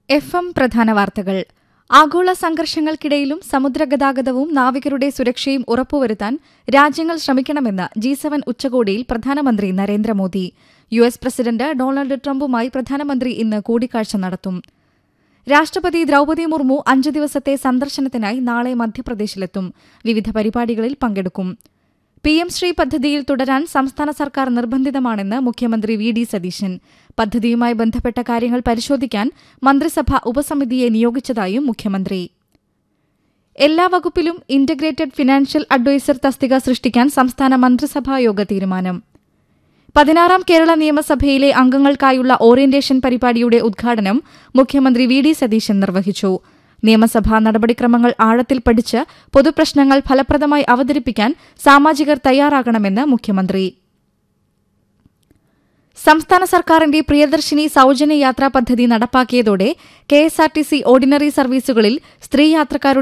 F M പ്രധാന വാർത്തകൾ ആഗോള സംഘർഷങ്ങൾക്കിടയിലും സമുദ്രഗതാഗതവും നാവികരുടെ സുരക്ഷയും ഉറപ്പുവരുത്താൻ രാജ്യങ്ങൾ ശ്രമിക്കണമെന്ന് ജി സെവൻ ഉച്ചകോടിയിൽ പ്രധാനമന്ത്രി Narendra Modi U S president Donald ട്രംപുമായി പ്രധാനമന്ത്രി ഇന്ന് കൂടിക്കാഴ്ച നടത്തും രാഷ്ട്രപതി ദ്രൌപദി മുർമു അഞ്ചു ദിവസത്തെ സന്ദർശനത്തിനായി നാളെ മധ്യപ്രദേശിലെത്തും വിവിധ പരിപാടികളിൽ പങ്കെടുക്കും പി എം ശ്രീ പദ്ധതിയിൽ തുടരാൻ സംസ്ഥാന സർക്കാർ നിർബന്ധിതമാണെന്ന് മുഖ്യമന്ത്രി വി ഡി സതീശൻ പദ്ധതിയുമായി ബന്ധപ്പെട്ട കാര്യങ്ങൾ പരിശോധിക്കാൻ മന്ത്രിസഭ ഉപസമിതിയെ നിയോഗിച്ചതായും മുഖ്യമന്ത്രി എല്ലാ വകുപ്പിലും ഇന്റഗ്രേറ്റഡ് ഫിനാൻഷ്യൽ അഡ്വൈസർ തസ്തിക സൃഷ്ടിക്കാൻ സംസ്ഥാന മന്ത്രിസഭായോഗ തീരുമാനം പതിനാറാം കേരള നിയമസഭയിലെ അംഗങ്ങൾക്കായുള്ള ഓറിയന്റേഷൻ പരിപാടിയുടെ ഉദ്ഘാടനം മുഖ്യമന്ത്രി വി ഡി സതീശൻ നിർവഹിച്ചു നിയമസഭാ നടപടിക്രമങ്ങൾ ആഴത്തിൽ പഠിച്ച് പൊതുപ്രശ്നങ്ങൾ ഫലപ്രദമായി അവതരിപ്പിക്കാൻ സാമാജികർ തയ്യാറാകണമെന്ന് മുഖ്യമന്ത്രി സംസ്ഥാന സർക്കാരിന്റെ പ്രിയദർശിനി സൌജന്യ യാത്രാ പദ്ധതി നടപ്പാക്കിയതോടെ കെഎസ്ആർടിസി ഓർഡിനറി സർവീസുകളിൽ സ്ത്രീ യാത്രക്കാരുടെ